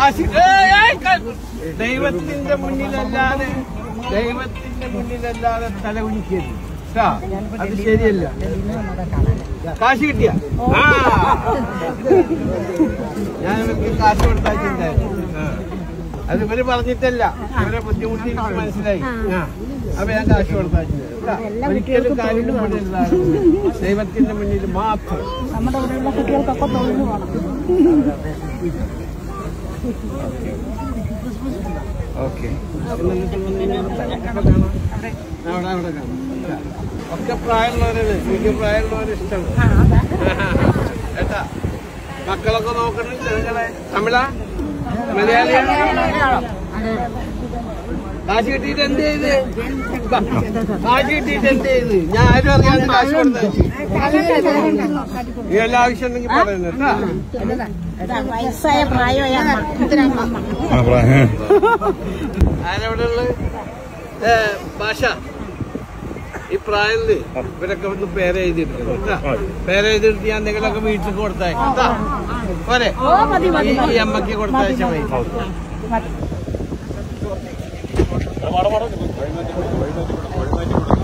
കാശി ഏയ്, ഏയ്, ക- ദൈവത്തിന്റെ മുന്നിലല്ലാതെ ദൈവത്തിന്റെ മുന്നിലല്ലാതെ തല കുനിക്കരുത് ട്ടാ, അത് ശരിയല്ല കാശ് കിട്ടിയ ആ ഞാൻ ഇവർക്ക് കാശ് കൊടുത്താച്ചിട്ടുണ്ടായിരുന്നു ആ. അത് ഇവര് പറഞ്ഞിട്ടല്ല ഇവരെ ബുദ്ധിമുട്ടി എനിക്ക് മനസ്സിലായി ആ. അപ്പൊ ഞാൻ കാശ് കൊടുത്താച്ചിട്ടുണ്ട് ഒരിക്കലും കാര്യം കൊണ്ടിരുന്നതാണ് ദൈവത്തിന്റെ മുന്നിൽ മാത്രം നമ്മുടെ ഇവിടെയുള്ള കുട്ടികൾക്കൊക്കെ തൊഴിൽ വേണം ഓക്കെ അവിടെ അവിടെ കാണാം ഒക്കെ പ്രായമുള്ളവരാണ് എനിക്ക് പ്രായമുള്ളവരെ ഇഷ്ടമാണ് ഏട്ടാ മക്കളൊക്കെ നോക്കണില്ല നിങ്ങളെ തമിഴ മലയാളിയാണ് കാശ് കിട്ടിയിട്ട് എന്ത് ചെയ്ത് കാശ് കിട്ടിയിട്ട് എന്ത് ചെയ്ത് ഞാൻ ആരും അറിയാതെ കാശ് കൊടുത്തു ഈ എല്ലാ ആവശ്യം ഉണ്ടെങ്കിൽ പറയുന്നത് കേട്ടാ വയസ്സായ പ്രായമായ അമ്മ ആരവിടെ ഉള്ളത് ഭാഷ ഈ പ്രായത്തില് ഇവരൊക്കെ ഒന്ന് പേര് എഴുതിയെടുക്കണം കേട്ടാ പേര് എഴുതിയെടുത്ത് ഞാൻ എന്തെങ്കിലുമൊക്കെ വീട്ടിൽ കൊടുത്തയക്കാം കേട്ടാ പോരെ ഈ- ഈ അമ്മക്ക് കൊടുത്തയച്ചാൽ മതി